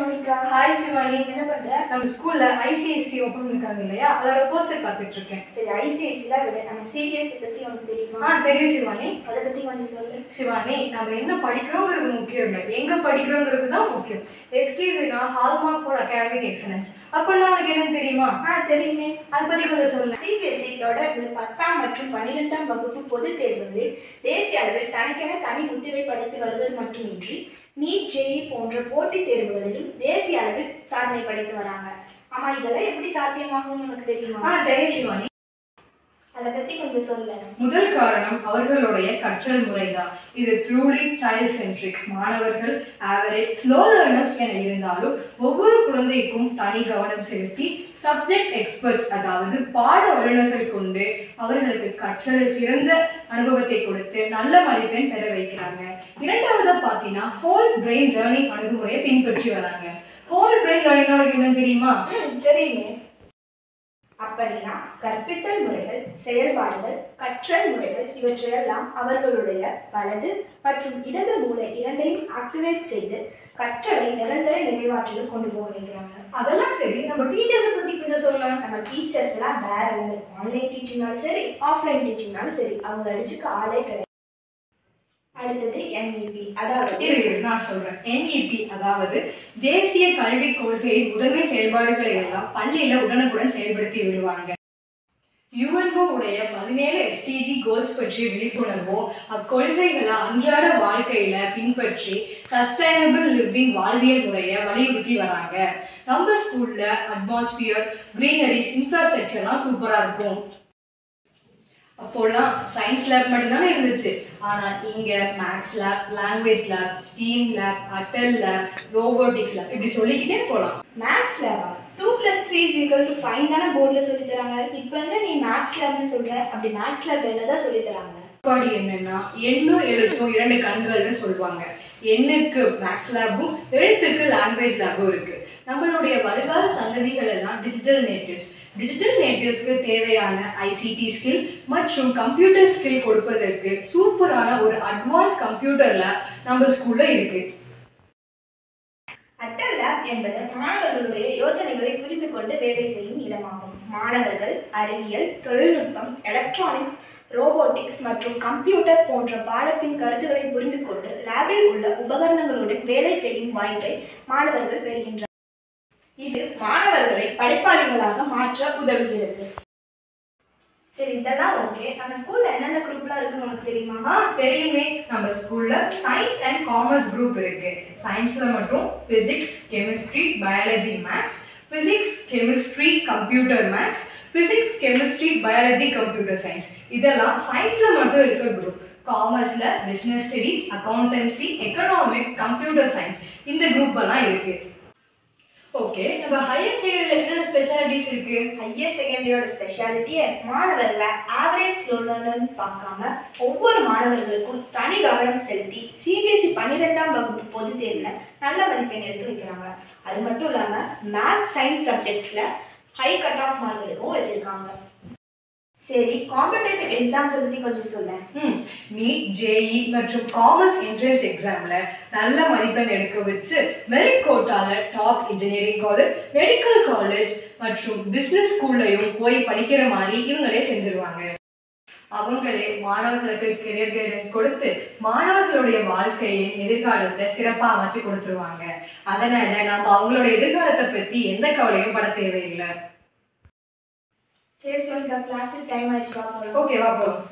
Sonika hi Shivani என்ன பண்ற நம்ம ஸ்கூல்ல ஐசிஐசி ஓபன் இருக்காங்க இல்லையா அதோட போஸ்டர் பார்த்துட்டு இருக்கேன் சரி ஐசிஐசில விட நம்ம சிபிஎஸ்சி பத்தி உனக்கு தெரியுமா ஆ தெரியும் சிவானி அதை பத்தி கொஞ்சம் சொல்லு சிவானி நம்ம என்ன படிக்கிறோங்கிறது முக்கியம் இல்லை எங்க படிக்கிறோங்கிறது தான் முக்கியம் எஸ்கேவினா ஹால்மார்க் ஃபார் அகாடமிக் எக்ஸலன்ஸ் அப்படின்னா உனக்கு என்னன்னு தெரியுமா ஆ தெரியுமே அதை பத்தி கொஞ்சம் சொல்லு சிபிஎஸ்சி தொடர்ந்து பத்தாம் மற்றும் பன்னிரெண்டாம் வகுப்பு பொதுத் தேர்வுகளில் தேசிய அளவில் தனக்கென தனி முத்திரை படைத்து வருவது மட்டுமின்றி நீட் ஜேஇ போன்ற போட்டித் தேர்வுகளிலும் தேசிய அளவில் சாதனை படைத்து வராங்க ஆமா இதெல்லாம் எப்படி சாத்தியமாகும்னு உனக்கு தெரியுமா ஆ தெரியும் சிவானி அதை பத்தி கொஞ்சம் சொல்லு முதல் காரணம் அவர்களுடைய கற்றல் முறைதான் இது ட்ரூலி சைல்ட் சென்ட்ரிக் மாணவர்கள் ஆவரேஜ் ஸ்லோ லேர்னர்ஸ் என இருந்தாலும் ஒவ்வொரு குழந்தைக்கும் தனி கவனம் செலுத்தி சப்ஜெக்ட் எக்ஸ்பர்ட்ஸ் அதாவது பாட வல்லுநர்கள் கொண்டு அவர்களுக்கு கற்றலில் சிறந்த அனுபவத்தை கொடுத்து நல்ல மதிப்பெண் பெற வைக்கிறாங்க இரண்டாவது பார்த்தீங்கன்னா ஹோல் பிரெயின் லேர்னிங் அணுகுமுறையை பின்பற்றி வராங்க ஹோல் பிரெயின் லேர்னிங் என்னன்னு தெரியுமா ம், தெரியுமே அப்படின்னா கற்பித்தல் முறைகள் செயல்பாடுகள் கற்றல் முறைகள் இவற்றையெல்லாம் அவர்களுடைய வலது மற்றும் இடது மூளை இரண்டையும் ஆக்டிவேட் செய்து கற்றலை நிரந்தர நிறைவாற்றலுக்கு கொண்டு போக வைக்கிறாங்க அதெல்லாம் சரி நம்ம டீச்சர்ஸை பத்தி கொஞ்சம் சொல்லலாம் நம்ம டீச்சர்ஸ்லாம் வேற லெவல் ஆன்லைன் டீச்சிங்னாலும் சரி ஆஃப்லைன் டீச்சிங்னாலும் சரி அவங்க அடிச்சுக்க ஆளே கிடையாது அடுத்தது எம்இபி அதாவது இரு இரு, நான் சொல்றேன் என்இபி அதாவது தேசிய கல்விக் கொள்கையின் முதன்மை செயல்பாடுகளை எல்லாம் பள்ளியில உடனுக்குடன் செயல்படுத்தி விடுவாங்க யுஎன்ஓ உடைய பதினேழு எஸ்டிஜி கோல்ஸ் பற்றிய விழிப்புணர்வோ அக்கொள்கைகளை அன்றாட வாழ்க்கையில பின்பற்றி சஸ்டைனபிள் லிவிங் வாழ்வியல் முறையை வலியுறுத்தி வராங்க நம்ம ஸ்கூல்ல அட்மாஸ்பியர் கிரீனரிஸ் இன்ஃப்ராஸ்ட்ரக்சர்லாம் சூப்பரா இருக்கும் அப்போல்லாம் சயின்ஸ் லேப் மட்டும்தானே இருந்துச்சு ஆனா இங்க maths lab language lab steam lab Atal lab robotics lab இப்படி சொல்லிக்கிட்டே போகலாம் மேத்ஸ் லேபா two plus three is equal to five தானே போர்டில் சொல்லி தராங்க இப்போ என்ன நீ மேத்ஸ் லேப்னு சொல்ற அப்படி மேத்ஸ் லேப் என்னதான் சொல்லி தராங்க பாடி என்னன்னா எண்ணும் எழுத்தும் இரண்டு கண்கள்னு சொல்லுவாங்க எண்ணுக்கு மேக்ஸ் லேபும் எழுத்துக்கு லாங்குவேஜ் லேபும் இருக்கு நம்மளுடைய வருங்கால சந்ததிகள் எல்லாம் டிஜிட்டல் நேட்டிவ்ஸ் டிஜிட்டல் நேட்டிவ்ஸ்க்கு தேவையான ஐசிடி ஸ்கில் மற்றும் கம்ப்யூட்டர் ஸ்கில் கொடுப்பதற்கு சூப்பரான ஒரு அட்வான்ஸ் கம்ப்யூட்டர் லேப் நம்ம ஸ்கூல்ல இருக்கு அட்டல் லேப் என்பது மாணவர்களுடைய யோசனைகளை புரிந்து கொண்டு வேலை செய்யும் இடமாகும் மாணவர்கள் அறிவியல் தொழில்நுட்பம் எலக்ட்ரானிக்ஸ் ரோபோட்டிக்ஸ் மற்றும் கம்ப்யூட்டர் போன்ற பாடத்தின் கருத்துக்களை புரிந்து கொண்டு லேபில் உள்ள உபகரணங்களுடன் வேலை செய்யும் வாய்ப்பை மாணவர்கள் பெறுகின்றனர் இது மாணவர்களை படைப்பாளிகளாக மாற்ற உதவுகிறது சரி இதெல்லாம் ஓகே நம்ம ஸ்கூல்ல என்னென்ன குரூப்லாம் இருக்குன்னு உனக்கு தெரியுமா ஆ தெரியுமே நம்ம ஸ்கூல்ல சயின்ஸ் அண்ட் காமர்ஸ் குரூப் இருக்கு சயின்ஸ்ல மட்டும் physics chemistry biology maths physics chemistry computer maths physics chemistry biology computer science இதெல்லாம் சயின்ஸ்ல மட்டும் இருக்க குரூப் காமர்ஸ்ல business studies accountancy economic computer science இந்த குரூப் எல்லாம் இருக்கு ஓகே நம்ம ஹையர் செகண்டரியில் என்னென்ன ஸ்பெஷாலிட்டிஸ் இருக்கு ஹையர் செகண்டரியோட ஸ்பெஷாலிட்டியை மாணவர்களை ஆவரேஜ் ஸ்டூடெண்ட்னு பார்க்காம ஒவ்வொரு மாணவர்களுக்கும் தனி கவனம் செலுத்தி சிபிஎஸ்சி பன்னிரெண்டாம் வகுப்பு பொதுத் தேர்வில் நல்ல மதிப்பெண் எடுக்க வைக்கிறாங்க அது மட்டும் இல்லாமல் மேத்ஸ் சயின்ஸ் சப்ஜெக்ட்ஸில் ஹை கட் ஆஃப் மார்க் எடுக்கவும் வச்சுருக்காங்க சரி காம்படேட்டிவ் எக்ஸாம்ஸை பற்றி கொஞ்சம் சொல்லேன் ம் நீட் ஜேஇ மற்றும் காமர்ஸ் என்ட்ரன்ஸ் எக்ஸாம்ல நல்ல மதிப்பெண் எடுக்க வச்சு மெரிட் கோட்டால top engineering college medical college மற்றும் பிசினஸ் ஸ்கூல்லையும் போய் படிக்கிற மாதிரி இவங்களே செஞ்சிருவாங்க அவங்களே மாணவர்களுக்கு கெரியர் கைடன்ஸ் கொடுத்து மாணவர்களுடைய வாழ்க்கையின் எதிர்காலத்தை சிறப்பாக அமைச்சு கொடுத்துருவாங்க அதனால நம்ம அவங்களோட எதிர்காலத்தை பத்தி எந்த கவலையும் பட தேவையில்லை சரி சொல்லுங்க கிளாஸுக்கு டைம் ஆயிடுச்சு பார்க்கலாம் ஓகேவா போகலாம்